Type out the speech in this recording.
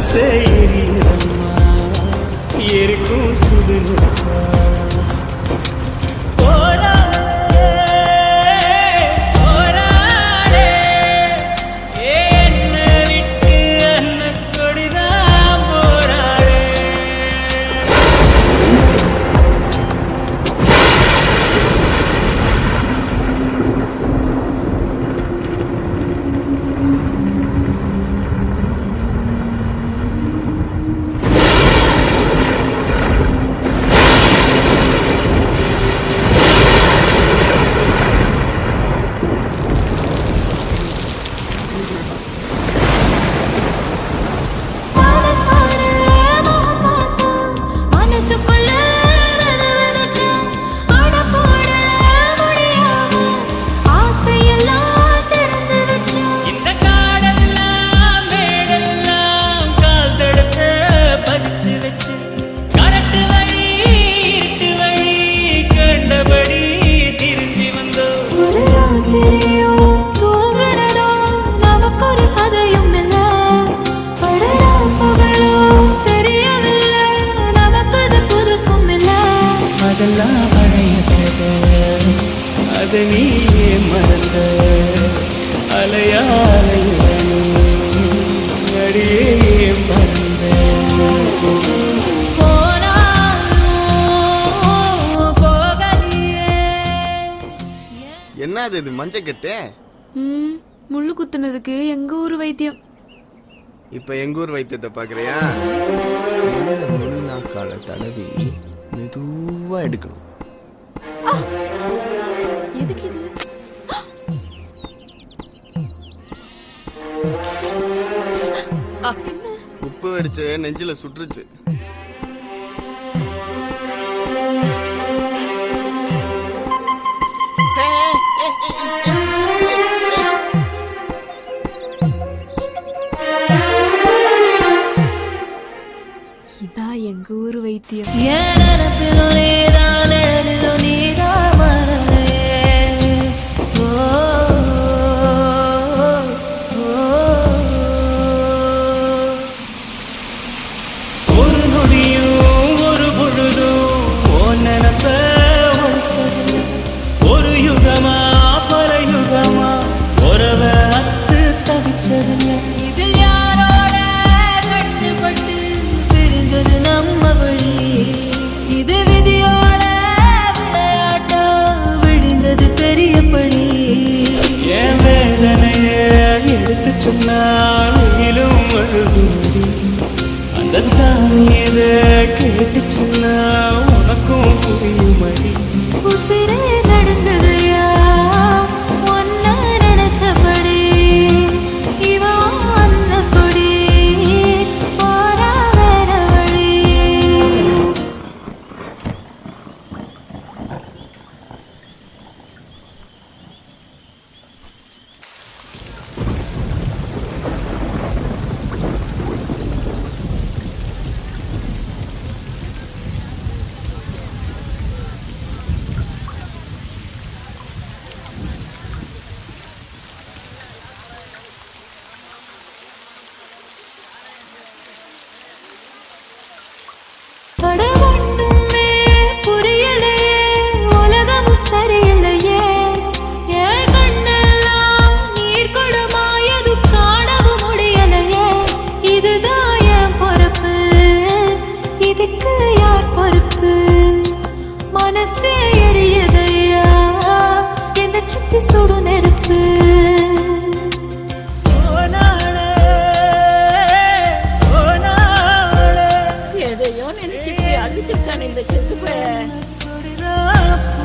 மனசே எரியம்மா எரிக்கும் சுடுநெருப்பா போராடே போராடே என்னை விட்டு அன்னக்கொடிதான் போராடே மனசார முகம் பார்த்தா மனசுக்குள்ள நினைச்சா அட போட முடியாம ஆசையெல்லாம் திறந்து வச்சா இந்த காடெல்லாம் மேடெல்லாம் கால் தடுக்க பதிச்சு வச்சு கரட்டு வழி இருட்டு வழி கண்டபடி திரும்பி வந்தோம் ஒரு ராத்திரியும் தூங்குறதோ நமக்கு ஒரு கதையும் இல்ல படுறா பகலோ தெரியவில்லை நமக்கு இது புதுசும் இல்ல அதெல்லாம் பழைய கதை அதை நீயே மறந்த அலையா அலையணும் அடியே மறந்த போனாலும் போகலையே என்னது இது மஞ்சக்கட்டு ம், முள்ளு குத்துனதுக்கு எங்க ஊர் வைத்தியம் இப்ப எங்க ஊர் வைத்தியத்தை பாக்குறியா முழுநாக்கால தடவி மெதுவா எடுக்கணும் எதுக்கு இது உப்பு வெடிச்சு நெஞ்சில சுற்றுச்சு இதான் எங்க ஊர் வைத்தியம் என் நினைப்பிலும் நீதான், நிழலிலும் நீதான் மறலையே. ஓ, ஓ, ஓ. ஒரு நொடியும் ஒரு பொழுதும் உன் நினப்ப ஒழிச்சதில்லை. ஒரு யுகமா பல யுகமா உறவ அத்து தவிச்சதில்லை இதில் யாரோட கட்டுப்பட்டு பிரிஞ்சது நம்ம வழி இது விதியோட விளையாட்டா விழுந்தது பெரிய பழி என் வேதனைய எடுத்து சொன்னால் உயிலும் அழுகுடி அந்த சாமி இத கேட்டு சொன்னா உனக்கும் புரியுமடி உசிரே நடந்ததையா ஒன்ன நினைச்சபடி இவன் அந்த கொடி போரா வேற வழி படவொண்ணுமே புரியலையே உலகமும் சரியில்லையே என் கண்ணெல்லாம் நீர் குடமாயது காணவும் முடியலையே இதுதான் என் பொறுப்பு இதுக்கு யார் பொறுப்பு மனசே எரியதையா என்னை சுத்தி சுடு நெருப்பு போனாளே, போனாளே, எதையோ நினைச்சிட்டு அழுதுட்டானே இந்த செத்து போய கொடிதான்